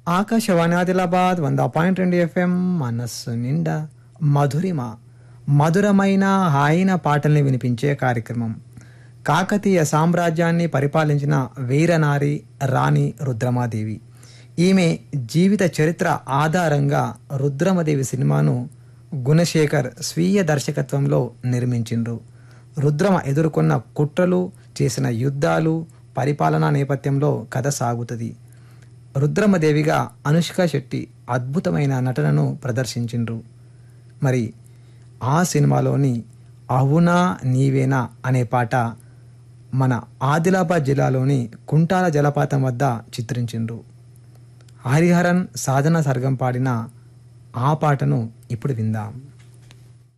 ఆకాశవాణి ఆదిలాబాద్ వంద పాయింట్ రెండు ఎఫ్ఎం మనస్సు నిండా మధురిమ మధురమైన హాయిన పాటల్ని వినిపించే కార్యక్రమం కాకతీయ సామ్రాజ్యాన్ని పరిపాలించిన వీరనారి రాణి రుద్రమాదేవి ఈమె జీవిత చరిత్ర ఆధారంగా రుద్రమదేవి సినిమాను గుణశేఖర్ స్వీయ దర్శకత్వంలో నిర్మించిండ్రు రుద్రమ ఎదుర్కొన్న కుట్రలు చేసిన యుద్ధాలు పరిపాలనా నేపథ్యంలో కథ సాగుతుంది రుద్రమదేవిగా అనుష్క శెట్టి అద్భుతమైన నటనను ప్రదర్శించిండ్రు మరి ఆ సినిమాలోని అవునా నీవేనా అనే పాట మన ఆదిలాబాద్ జిల్లాలోని కుంటాల జలపాతం వద్ద చిత్రించిండ్రు హరిహరన్ సాధన సర్గం పాడిన ఆ పాటను ఇప్పుడు విందాం